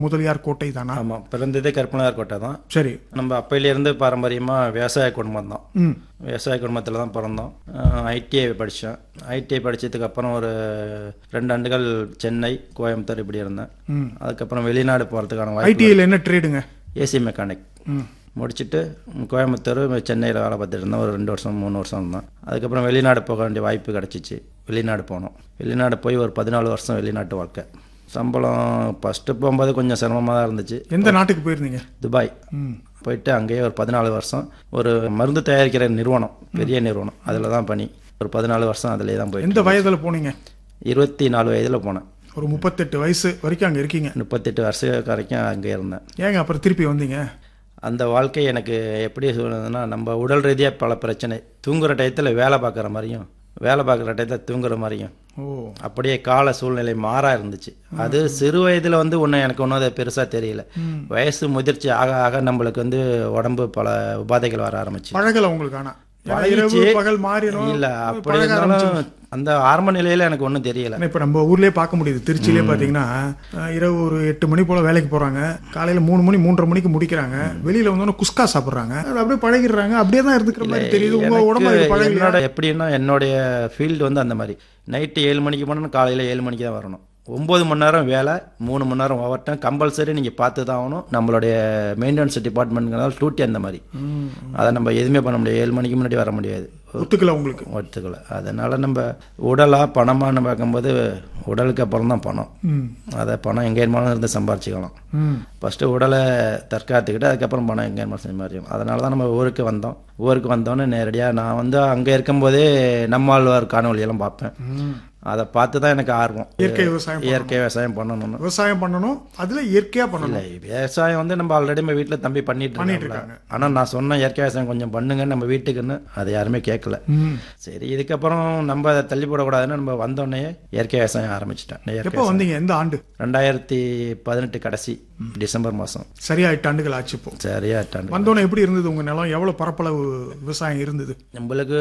முதலியார் கோட்டை தானா ஆமாம் பிறந்ததே கற்பனார் கோட்டை தான் சரி நம்ம அப்பையிலேருந்து பாரம்பரியமாக விவசாய குடும்பம் தான் ம் விவசாய குடும்பத்தில் தான் பிறந்தோம் ஐடிஐ படித்தேன் ஐடிஐ படித்ததுக்கு அப்புறம் ஒரு ரெண்டு ஆண்டுகள் சென்னை கோயம்புத்தூர் இப்படி இருந்தேன் ம் அதுக்கப்புறம் வெளிநாடு போகிறதுக்கான வாய்ப்பு ஐடிஐயில் என்ன ட்ரேடுங்க ஏசி மெக்கானிக் ம் முடிச்சுட்டு கோயம்புத்தூர் சென்னையில் வேலை பார்த்துட்டு இருந்தேன் ஒரு ரெண்டு வருஷம் மூணு வருஷம் இருந்தேன் அதுக்கப்புறம் வெளிநாடு போக வேண்டிய வாய்ப்பு கிடச்சிச்சு வெளிநாடு போனோம் வெளிநாடு போய் ஒரு பதினாலு வருஷம் வெளிநாட்டு வாழ்க்கை சம்பளம் ஃபஸ்ட்டு போகும்போது கொஞ்சம் சிரமமாக தான் இருந்துச்சு எந்த நாட்டுக்கு போயிருந்தீங்க துபாய் ம் போயிட்டு அங்கேயே ஒரு பதினாலு வருஷம் ஒரு மருந்து தயாரிக்கிற நிறுவனம் பெரிய நிறுவனம் அதில் தான் பணி ஒரு பதினாலு வருஷம் அதிலே தான் போயிட்டு எந்த வயதில் போனீங்க இருபத்தி நாலு வயதில் போனேன் ஒரு முப்பத்தெட்டு வயசு வரைக்கும் அங்கே இருக்கீங்க முப்பத்தெட்டு வருஷம் வரைக்கும் அங்கே இருந்தேன் ஏங்க அப்புறம் திருப்பி வந்தீங்க அந்த வாழ்க்கை எனக்கு எப்படி சொல்லுதுன்னா நம்ம உடல் ரீதியாக பல பிரச்சனை தூங்குற டயத்தில் வேலை பார்க்குற மாதிரியும் வேலை பார்க்குற டயத்தில் தூங்குற மாதிரியும் ஓ அப்படியே கால சூழ்நிலை மாறா இருந்துச்சு அது சிறு வயதில் வந்து ஒன்றும் எனக்கு ஒன்றும் அது பெருசாக தெரியல வயசு முதிர்ச்சி ஆக ஆக நம்மளுக்கு வந்து உடம்பு பல உபாதைகள் வர ஆரம்பிச்சு பழகல உங்களுக்கு ஆனா ஏன்னா பழகிச்சு. இரவு பகல் மாறிடும் இல்ல அப்படி இருந்தாலும் அந்த ஆரம்ப நிலையில எனக்கு ஒன்றும் தெரியல ஆனா, இப்ப நம்ம ஊர்லயே பார்க்க முடியுது திருச்சியிலே பாத்தீங்கன்னா அஹ், இரவு ஒரு எட்டு மணி போல வேலைக்கு போறாங்க காலையில மூணு மணி மூன்றரை மணிக்கு முடிக்கிறாங்க வெளியில வந்தோடனே குஸ்கா சாப்பிடுறாங்க அது அப்படியே பழகிடுறாங்க அப்படியே தான் இருந்துக்கிற மாதிரி தெரியுது உங்க உடம்பு அது எனக்கு பழகல என்னோட எப்படின்னா என்னுடைய ஃபீல்டு வந்து அந்த மாதிரி நைட்டு ஏழு மணிக்கு போனோம்னா காலையில் ஏழு மணிக்கு தான் வரணும் ஒம்பது மணி நேரம் வேலை மூணு மணி நேரம் ஓவர் டைம் கம்பல்சரி நீங்கள் பார்த்து தான் ஆகணும் நம்மளுடைய மெயின்டெனன்ஸ் டிபார்ட்மெண்ட்னால டூட்டி அந்த மாதிரி அதை நம்ம எதுவுமே பண்ண முடியாது ஏழு மணிக்கு முன்னாடி வர முடியாது ஒத்துக்கல உங்களுக்கு ஒத்துக்கல அதனால நம்ம உடலா பணமான்னு பார்க்கும்போது உடலுக்கு அப்புறம் தான் பணம் ம் அதை பணம் எங்கே இருந்தாலும் இருந்து சம்பாரிச்சிக்கலாம் ம் ஃபஸ்ட்டு உடலை தற்காத்துக்கிட்டு அதுக்கப்புறம் பணம் எங்கே இருந்தாலும் சம்பாரிக்கணும் அதனால தான் நம்ம ஊருக்கு வந்தோம் ஊருக்கு வந்தோன்னே நேரடியாக நான் வந்து அங்கே இருக்கும்போதே நம்மாழ்வார் காணொலியெல்லாம் பார்ப்பேன் ம். அதை பார்த்து தான் எனக்கு ஆர்வம் இயற்கை விவசாயம் இயற்கை விவசாயம் பண்ணணும்னு விவசாயம் பண்ணணும் அதுல இயற்கையா பண்ணணும் இல்லை விவசாயம் வந்து நம்ம ஆல்ரெடி நம்ம வீட்டில் தம்பி பண்ணிட்டு பண்ணிட்டு இருக்காங்க இருக்காங்க. ஆனால் நான் சொன்ன இயற்கை விவசாயம் கொஞ்சம் பண்ணுங்க நம்ம வீட்டுக்குன்னு அதை யாருமே கேட்கல ம். சரி இதுக்கப்புறம் நம்ம அதை தள்ளி போடக்கூடாதுன்னு நம்ம வந்தோடனே இயற்கை விவசாயம் ஆரம்பிச்சிட்டேன் இயற்கை எப்போ வந்தீங்க எந்த ஆண்டு ரெண்டாயிரத்தி பதினெட்டு கடைசி டிசம்பர் மாதம் சரியா எட்டு ஆண்டுகள் ஆச்சு இப்போ சரியா டாண்டு வந்தோடனே எப்படி இருந்தது உங்க நிலம் எவ்வளவு பரப்பளவு விவசாயம் இருந்தது நம்மளுக்கு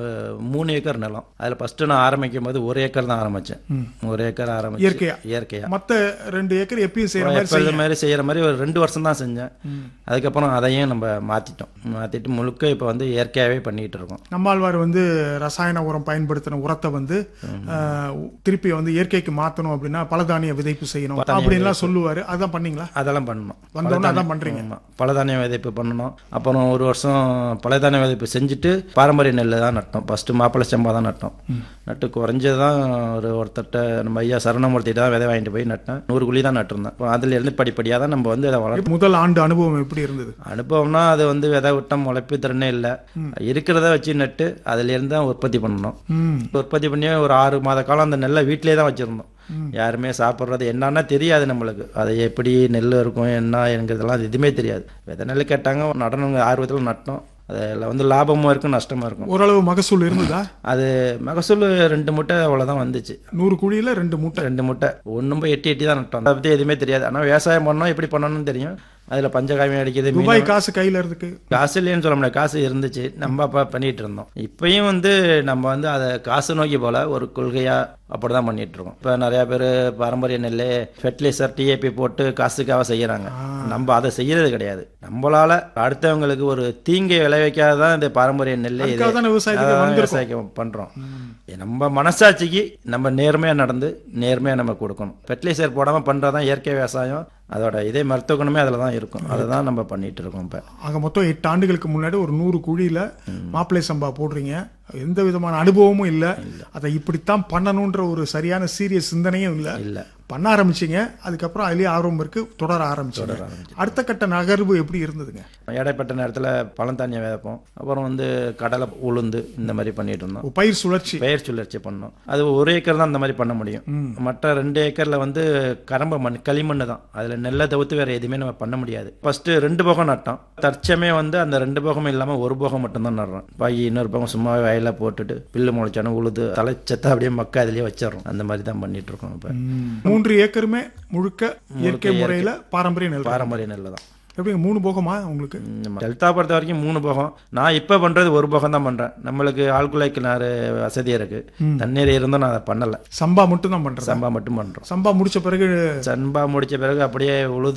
மூணு ஏக்கர் நிலம் அதில் ஃபஸ்ட்டு நான் ஆரம்பிக்கும் போது ஒரு ஏக்கர் தான் ஆரம்பித்தேன் ஒரு ஏக்கர் ஆரம்பிச்சு இயற்கையா? இயற்கையா மத்த ரெண்டு ஏக்கர் எப்பயும் செய்யற மாதிரி எப்போ இது மாதிரி செய்கிற மாதிரி ஒரு ரெண்டு வருஷம் தான் செஞ்சேன் அதுக்கப்புறம் அதையும் நம்ம மாற்றிட்டோம் மாற்றிட்டு முழுக்க இப்போ வந்து இயற்கையாகவே பண்ணிகிட்டு இருக்கோம் நம்மாழ்வார் வந்து ரசாயன உரம் பயன்படுத்தின உரத்தை வந்து ஆஹ், திருப்பி வந்து இயற்கைக்கு மாத்தணும் அப்படின்னா பலதானிய விதைப்பு செய்யணும் அப்படின்லாம் சொல்லுவாரு அதான் பண்ணீங்களா அதெல்லாம் பண்ணணும் வந்தோடனே அதான் பண்றீங்க ஆமாம் பலதானிய விதைப்பு பண்ணணும் அப்புறம் ஒரு வருஷம் பலதானிய விதைப்பு செஞ்சுட்டு பாரம்பரிய நெல் தான் நட்டோம் ஃபஸ்ட்டு மாப்பிள்ளை செம்பா தான் நட்டோம் நட்டு குறைஞ்சது தான் ஒரு ஒருத்தட்ட நம்ம ஐயா சரணமூர்த்திட்ட தான் விதை வாங்கிட்டு போய் நட்டேன் நூறு குழி தான் நட்டிருந்தேன் அப்புறம் அதுலேருந்து படிப்படியாக தான் நம்ம வந்து அதை வளர்த்து முதல் ஆண்டு அனுபவம் எப்படி இருந்தது அனுபவம்னா அது வந்து விதை விட்டம் முளைப்பு திறனே இல்லை இருக்கிறத வச்சு நட்டு அதுலேருந்து தான் உற்பத்தி பண்ணணும் ம் உற்பத்தி பண்ணி ஒரு ஆறு மாத காலம் அந்த நெல்லை வீட்டிலே தான் வச்சுருந்தோம் யாருமே சாப்பிட்றது என்னன்னா தெரியாது நம்மளுக்கு அது எப்படி நெல் இருக்கும் என்ன என்கிறதெல்லாம் அது எதுவுமே தெரியாது விதை நெல் கேட்டாங்க நடனங்க ஆர்வத்தில் நட்டோம் அதில் வந்து லாபமும் இருக்கும் நஷ்டமும் இருக்கும் ஓரளவு மகசூல் இருந்ததா அது மகசூல் ரெண்டு மூட்டை அவ்வளோதான் வந்துச்சு நூறு குழியில ரெண்டு மூட்டை ரெண்டு மூட்டை ஒன்றும் போய் எட்டி எட்டி தான் நட்டோம் அதை பற்றி எதுவுமே தெரியாது ஆனால் விவசாயம் பண்ணோம் எப்படி பண்ணணும்னு தெரியும் அதில் பஞ்சகாவியம் அடிக்கிறது மீன் துபாய் காசு கையில இருக்கு காசு இல்லைன்னு சொல்ல முடியாது காசு இருந்துச்சு நம்ம அப்போ பண்ணிட்டு இருந்தோம் இப்பயும் வந்து நம்ம வந்து அதை காசு நோக்கி போல ஒரு கொள்கையா அப்படிதான் பண்ணிட்டு இருக்கோம் இப்போ நிறைய பேர் பாரம்பரிய நெல் ஃபெர்டிலைசர் டிஏபி போட்டு காசுக்காக செய்யறாங்க நம்ம அதை செய்யறது கிடையாது நம்மளால அடுத்தவங்களுக்கு ஒரு தீங்கை விளைவிக்காதான் இந்த பாரம்பரிய நெல்லை இது அதுக்காக தானே விவசாயத்துக்கு அதான் வந்திருக்கோம் விவசாயம் பண்றோம் நம்ம மனசாட்சிக்கு நம்ம நேர்மையா நடந்து நேர்மையா நம்ம கொடுக்கணும் ஃபெர்டிலைசர் போடாம பண்றதான் இயற்கை விவசாயம் அதோட இதே மருத்துவ குணமே அதில் தான் இருக்கும் அதை தான் நம்ம பண்ணிட்டு இருக்கோம் இப்போ ஆக மொத்தம் எட்டு ஆண்டுகளுக்கு முன்னாடி ஒரு நூறு குழியில மாப்பிள்ளை சம்பா போடுறீங்க எந்த விதமான அனுபவமும் இல்ல அதை இப்படித்தான் பண்ணணும்ன்ற ஒரு சரியான சீரியஸ் சிந்தனையும் இல்ல இல்லை பண்ண ஆரம்பிச்சீங்க அதுக்கப்புறம் அதுலயே ஆர்வம் இருக்கு தொடர ஆரம்பிச்சீங்க அடுத்த கட்ட நகர்வு எப்படி இருந்ததுங்க இடைப்பட்ட நேரத்தில் பழந்தானியம் விதைப்போம் அப்புறம் வந்து கடலை உளுந்து இந்த மாதிரி பண்ணிட்டு இருந்தோம் ஒரு பயிர் சுழற்சி பயிர் சுழற்சி பண்ணோம் அது ஒரு ஏக்கர் தான் இந்த மாதிரி பண்ண முடியும் மற்ற ரெண்டு ஏக்கரில் வந்து கரம்ப மண் களிமண் தான் அதில் நெல்லை தவிர்த்து வேற எதுவுமே நம்ம பண்ண முடியாது ஃபர்ஸ்ட் ரெண்டு போகம் நட்டோம் தற்சமே வந்து அந்த ரெண்டு போகமும் இல்லாமல் ஒரு போகம் மட்டும்தான் நடுறோம் பாக்கி இன்னொரு போகம் சும்மா வயலில் போட்டுட்டு பில்லு முளைச்சானு உழுது தலைச்சத்தை அப்படியே மக்கா அதிலேயே வச்சிடறோம் அந்த மாதிரி தான் பண்ணிட்டு இருக்கோம் இப்போ மூன்று ஏக்கருமே முழுக்க இயற்கை முறையில பாரம்பரிய நெல் பாரம்பரிய நெல் தான் எப்படிங்க மூணு போகமா உங்களுக்கு ம், டெல்டா பொறுத்த வரைக்கும் மூணு போகம் நான் இப்போ பண்ணுறது ஒரு போகம் தான் பண்ணுறேன் நம்மளுக்கு ஆழ்குழாய் கிணறு வசதியாக இருக்குது தண்ணீர் இருந்தும் நான் அதை பண்ணலை சம்பா மட்டும் தான் பண்றது சம்பா மட்டும் பண்ணுறோம் சம்பா முடிச்ச பிறகு சம்பா முடிச்ச பிறகு அப்படியே உழுது